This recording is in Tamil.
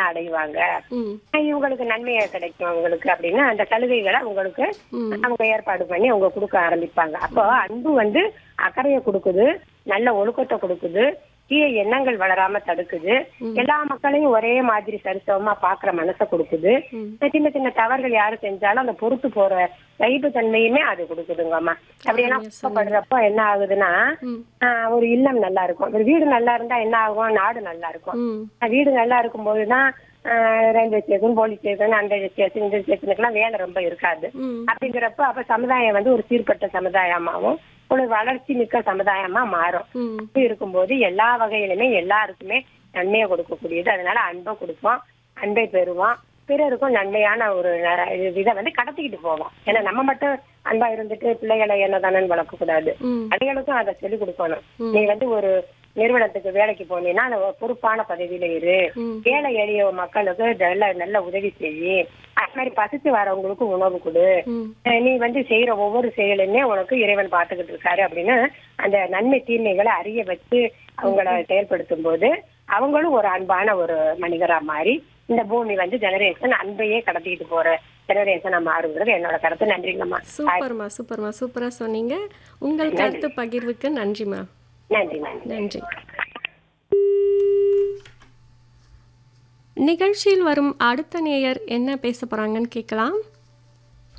எல்லாம் அடைவாங்க ம் இவங்களுக்கு நன்மையா கிடைக்கும் அவங்களுக்கு அப்படின்னு அந்த சலுகைகளை அவங்களுக்கு ம் அவங்க ஏற்பாடு பண்ணி அவங்க கொடுக்க ஆரம்பிப்பாங்க அப்போ அன்பு வந்து அக்கறையை கொடுக்குது நல்ல ஒழுக்கத்தை கொடுக்குது தீய எண்ணங்கள் வளராம தடுக்குது எல்லா மக்களையும் ஒரே மாதிரி சரிசமமா பாக்குற மனசை கொடுக்குது ம். சின்ன சின்ன தவறுகள் யாரு செஞ்சாலும் அந்த பொறுத்து போற சைபு தன்மையுமே அது கொடுக்குதுங்கம்மா அப்படியெல்லாம் சரியா குப்பப்படுறப்போ என்ன ஆகுதுன்னா ம் ஆஹ், ஒரு இல்லம் நல்லா இருக்கும் ஒரு வீடு நல்லா இருந்தா என்ன ஆகும் நாடு நல்லா இருக்கும் ம் வீடு நல்லா இருக்கும்போது தான் ரயில்வே ஸ்டேஷன் போலீஸ் ஸ்டேஷன் அந்த ஸ்டேஷன் இந்த ஸ்டேஷனுக்குலாம் வேலை ரொம்ப இருக்காது ம் அப்படிங்கிறப்ப அப்ப சமுதாயம் வந்து ஒரு சீர்பட்ட சமுதாயமாவும் ஒரு வளர்ச்சி மிக்க சமுதாயமா மாறும் ம் அப்படி இருக்கும்போது எல்லா வகையிலுமே எல்லாருக்குமே நன்மையை கொடுக்கக்கூடியது அதனால அன்பை கொடுப்போம் அன்பை பெறுவோம் பிறருக்கும் நன்மையான ஒரு ந- இதை வந்து கடத்திக்கிட்டு போவோம் ஏன்னா நம்ம மட்டும் அன்பா இருந்துட்டு பிள்ளைகளை என்னதானு வளர்க்க கூடாது ம் அதுகளுக்கும் அதை சொல்லிக் கொடுக்கணும் ம். நீ வந்து ஒரு நிறுவனத்துக்கு வேலைக்கு போனீங்கன்னா அந்த ஒரு பொறுப்பான பதவியில இரு ம் ஏழை எளிய மக்களுக்கு நல்ல நல்ல உதவி செய்யி அது மாதிரி பசிச்சு வரவங்களுக்கு உணவு கொடு ம் அஹ் நீ வந்து செய்யற ஒவ்வொரு செயலுமே உனக்கு இறைவன் பார்த்துக்கிட்டு இருக்காரு அப்படின்னு அந்த நன்மை தீமைகளை அறிய வச்சு அவங்கள செயல்படுத்தும் போது அவங்களும் ஒரு அன்பான ஒரு மனிதரா மாறி இந்த பூமி வந்து ஜெனரேஷன் அன்பையே கடத்திக்கிட்டு போற ஜெனரேஷனா மாறுங்கிறது என்னோட கருத்து நன்றிங்கம்மா சூப்பர்மா சூப்பர்மா சூப்பரா சொன்னீங்க உங்கள் கருத்து பகிர்வுக்கு நன்றிம்மா நன்றி நன்றி நன்றி நிகழ்ச்சியில் வரும் அடுத்த நேயர் என்ன பேச போறாங்கன்னு கேட்கலாம்